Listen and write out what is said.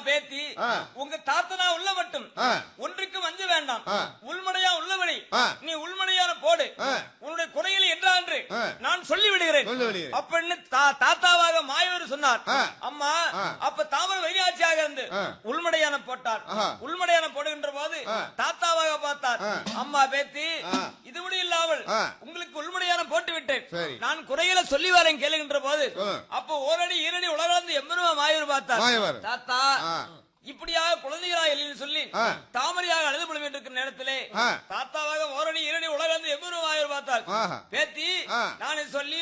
பேத்தி ஆ. உங்க தாத்தனா உள்ள மட்டும் ஆ. ஒன்றுக்கு மஞ்ச வேண்டாம் ஆ. உள்மடையா உள்ளபடி ஆ. நீ உள்மடையான போடு ஆ. உன்னுடைய குறையில் என்றான்று ஆ. நான் சொல்லி விடுகிறேன் சொல்லி விடுகிறேன். அப்படின்னு தா- தாத்தாவாக மாயவர் சொன்னார் ஆ. அம்மா ஆ. அப்ப தாமர வைராட்சியாக இருந்து ஆ. உள்மடையான போட்டார் ஆஹா. உள்மடையான போடுகின்ற போது ஆ. தாத்தாவாக பார்த்தார் ஆ. அம்மா பேத்தி ஆ. இது கூட இல்லாமல் ஆ. உங்களுக்கு உள்மடையான போட்டு விட்டேன் சரி. நான் குறையில சொல்லி வரேன் கேளுகின்ற போது சொல்லு. அப்போ ஓரடி ஈரடி உலகளந்து எம்பெருமா மாயூர் பார்த்தார் மாயவர். தாத்தா ஆ. இப்படியாக குழந்தைகளா எழில் சொல்லி ஆ. தாமரையாக அழுது புலம் இருக்கிற நேரத்திலே ஆ. தாத்தாவாக ஓரடி ஈரடி உலகளந்து எம்பெருமா மாயூர் பார்த்தார் ஆஹா. பேத்தி ஆ. நான் சொல்லி